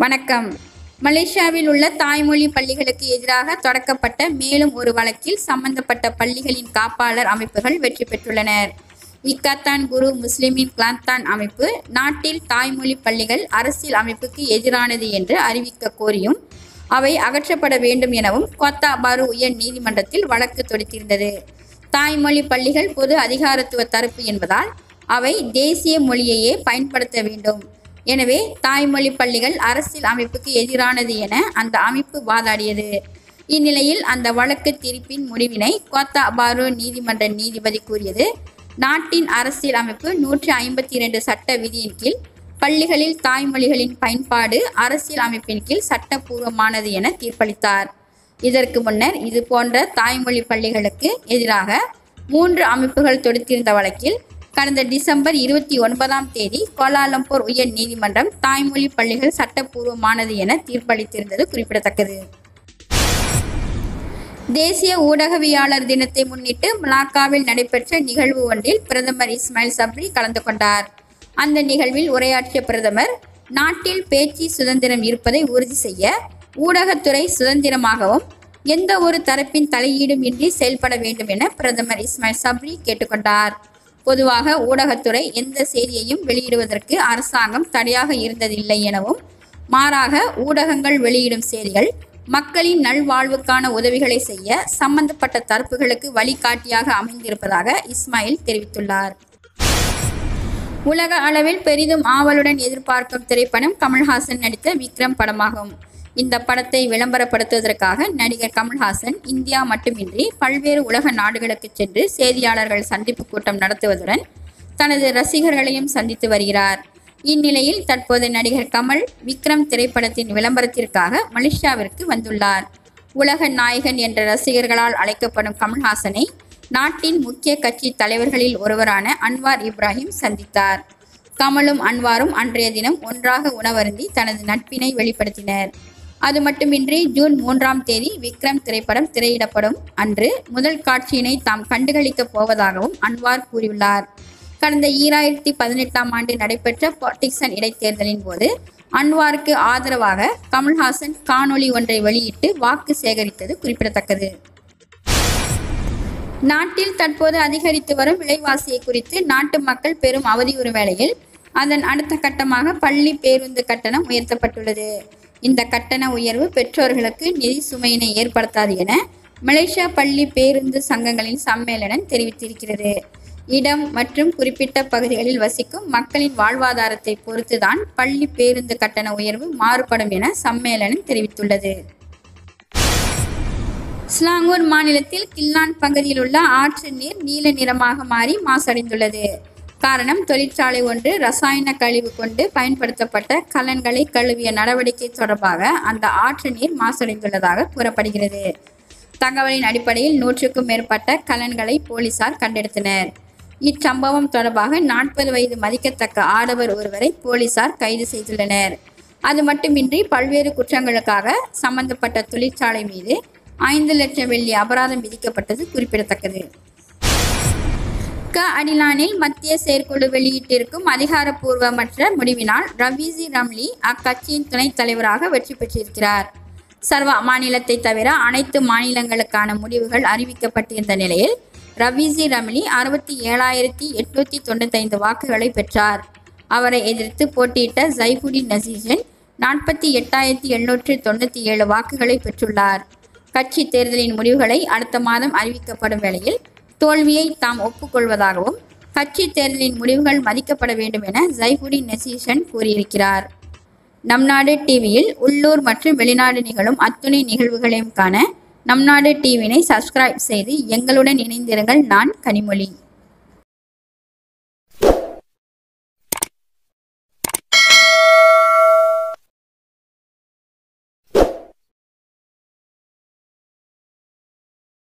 வணக்கம் மலேசியாவில் உள்ள தாய்மொழி பள்ளிகளுக்கு எதிராக தொடக்கப்பட்ட மேலும் ஒரு வழக்கில் சம்பந்தப்பட்ட பள்ளிகளின் காப்பாளர் அமைப்புகள் வெற்றி பெற்றுள்ளனர் இக்கத்தான் குரு முஸ்லிமின் கிளாந்தான் அமைப்பு நாட்டில் தாய்மொழி பள்ளிகள் அரசியல் அமைப்புக்கு எதிரானது என்று அறிவிக்க கோரியும் அவை அகற்றப்பட வேண்டும் எனவும் கொத்தா பாரு உயர் நீதிமன்றத்தில் வழக்கு தொடுத்திருந்தது தாய்மொழி பள்ளிகள் பொது அதிகாரத்துவ தரப்பு என்பதால் அவை தேசிய மொழியையே பயன்படுத்த வேண்டும் எனவே தாய்மொழி பள்ளிகள் அரசியல் அமைப்புக்கு எதிரானது என அந்த அமைப்பு வாதாடியது இந்நிலையில் அந்த வழக்கு தீர்ப்பின் முடிவினை கோத்தா பாரு நீதிமன்ற நீதிபதி கூறியது நாட்டின் அரசியல் அமைப்பு நூற்றி ஐம்பத்தி இரண்டு சட்ட விதியின் கீழ் பள்ளிகளில் தாய்மொழிகளின் பயன்பாடு அரசியல் அமைப்பின் கீழ் சட்டப்பூர்வமானது என தீர்ப்பளித்தார் இதற்கு முன்னர் இது போன்ற தாய்மொழி பள்ளிகளுக்கு எதிராக மூன்று அமைப்புகள் தொடுத்திருந்த வழக்கில் கடந்த டிசம்பர் இருபத்தி ஒன்பதாம் தேதி கோலாலம்பூர் உயர் நீதிமன்றம் தாய்மொழி பள்ளிகள் சட்டப்பூர்வமானது என தீர்ப்பளித்திருந்தது குறிப்பிடத்தக்கது தேசிய ஊடகவியாளர் தினத்தை முன்னிட்டு மலாக்காவில் நடைபெற்ற நிகழ்வு ஒன்றில் பிரதமர் இஸ்மாயில் சப்ரி கலந்து கொண்டார் அந்த நிகழ்வில் உரையாற்றிய பிரதமர் நாட்டில் பேச்சு சுதந்திரம் இருப்பதை உறுதி செய்ய ஊடகத்துறை சுதந்திரமாகவும் எந்த ஒரு தரப்பின் தலையீடும் இன்றி செயல்பட வேண்டும் என பிரதமர் இஸ்மாயில் சப்ரி கேட்டுக்கொண்டார் பொதுவாக ஊடகத்துறை எந்த செய்தியையும் வெளியிடுவதற்கு அரசாங்கம் தடையாக இருந்ததில்லை எனவும் மாறாக ஊடகங்கள் வெளியிடும் செய்திகள் மக்களின் நல்வாழ்வுக்கான உதவிகளை செய்ய சம்பந்தப்பட்ட தரப்புகளுக்கு வழிகாட்டியாக அமைந்திருப்பதாக இஸ்மாயில் தெரிவித்துள்ளார் உலக அளவில் பெரிதும் ஆவலுடன் எதிர்பார்க்கும் திரைப்படம் கமல்ஹாசன் நடித்த விக்ரம் படமாகும் இந்த படத்தை விளம்பரப்படுத்துவதற்காக நடிகர் கமல்ஹாசன் இந்தியா மட்டுமின்றி பல்வேறு உலக நாடுகளுக்கு சென்று செய்தியாளர்கள் சந்திப்பு கூட்டம் நடத்துவதுடன் தனது ரசிகர்களையும் சந்தித்து வருகிறார் இந்நிலையில் தற்போது நடிகர் கமல் விக்ரம் திரைப்படத்தின் விளம்பரத்திற்காக மலேசியாவிற்கு வந்துள்ளார் உலக நாயகன் என்ற ரசிகர்களால் அழைக்கப்படும் கமல்ஹாசனை நாட்டின் முக்கிய கட்சி தலைவர்களில் ஒருவரான அன்வார் இப்ராஹிம் சந்தித்தார் கமலும் அன்வாரும் அன்றைய தினம் ஒன்றாக உணவருந்தி தனது நட்பினை வெளிப்படுத்தினர் அது மட்டுமின்றி ஜூன் மூன்றாம் தேதி விக்ரம் திரைப்படம் திரையிடப்படும் அன்று முதல் காட்சியினை தாம் கண்டுகளிக்கப் போவதாகவும் அன்வார் கூறியுள்ளார் கடந்த ஈராயிரத்தி பதினெட்டாம் ஆண்டு நடைபெற்ற பாட்டிக்சன் இடைத்தேர்தலின் போது அன்வாருக்கு ஆதரவாக கமல்ஹாசன் காணொளி ஒன்றை வெளியிட்டு வாக்கு சேகரித்தது குறிப்பிடத்தக்கது நாட்டில் தற்போது அதிகரித்து வரும் விலைவாசியை குறித்து நாட்டு மக்கள் பெரும் அவதியுறு வேளையில் அதன் அடுத்த கட்டமாக பள்ளி பேருந்து கட்டணம் உயர்த்தப்பட்டுள்ளது இந்த கட்டண உயர்வு பெற்றோர்களுக்கு நிதி சுமையினை ஏற்படுத்தாது என மலேசியா பள்ளி பேருந்து சங்கங்களின் சம்மேளனம் தெரிவித்திருக்கிறது இடம் மற்றும் குறிப்பிட்ட பகுதிகளில் வசிக்கும் மக்களின் வாழ்வாதாரத்தை பொறுத்துதான் பள்ளி பேருந்து கட்டண உயர்வு மாறுபடும் என சம்மேளனம் தெரிவித்துள்ளது ஸ்லாங்கூர் மாநிலத்தில் கில்லான் பகுதியில் உள்ள ஆற்று நீர் நீல நிறமாக மாறி மாசடைந்துள்ளது காரணம் தொழிற்சாலை ஒன்று ரசாயன கழிவு கொண்டு பயன்படுத்தப்பட்ட கலன்களை கழுவிய நடவடிக்கை தொடர்பாக அந்த ஆற்று நீர் மாசடைந்துள்ளதாக கூறப்படுகிறது தகவலின் அடிப்படையில் நூற்றுக்கும் மேற்பட்ட கலன்களை போலீசார் கண்டெடுத்தனர் இச்சம்பவம் தொடர்பாக நாற்பது வயது மதிக்கத்தக்க ஆடவர் ஒருவரை போலீசார் கைது செய்துள்ளனர் அது மட்டுமின்றி பல்வேறு குற்றங்களுக்காக சம்பந்தப்பட்ட தொழிற்சாலை மீது ஐந்து லட்சம் வெள்ளி அபராதம் விதிக்கப்பட்டது குறிப்பிடத்தக்கது க அடிலானில் மத்திய செயற்குழு வெளியிட்டிருக்கும் அதிகாரப்பூர்வமற்ற முடிவினால் ரவீசி ரம்லி அக்கட்சியின் துணைத் தலைவராக வெற்றி பெற்றிருக்கிறார் சர்வா மாநிலத்தை தவிர அனைத்து மாநிலங்களுக்கான முடிவுகள் அறிவிக்கப்பட்டிருந்த நிலையில் ரவீசி ரம்லி அறுபத்தி ஏழாயிரத்தி எட்நூத்தி தொண்ணூத்தைந்து வாக்குகளை பெற்றார் அவரை எதிர்த்து போட்டியிட்ட ஜைஃபுடின் நசீஜன் நாற்பத்தி எட்டாயிரத்தி எழுநூற்று தொண்ணூற்றி ஏழு வாக்குகளை பெற்றுள்ளார் கட்சி தேர்தலின் முடிவுகளை அடுத்த மாதம் அறிவிக்கப்படும் வேளையில் தோல்வியை தாம் ஒப்புக்கொள்வதாகவும் கட்சி தேர்தலின் முடிவுகள் மதிக்கப்பட வேண்டும் என ஜைஃபுடின் நசீஷன் கூறியிருக்கிறார் நம் நாடு டிவியில் உள்ளூர் மற்றும் வெளிநாடு நிகழும் அத்துணை நிகழ்வுகளையும் காண நம் நாடு டிவினை சப்ஸ்கிரைப் செய்து எங்களுடன் இணைந்திருங்கள் நான் கனிமொழி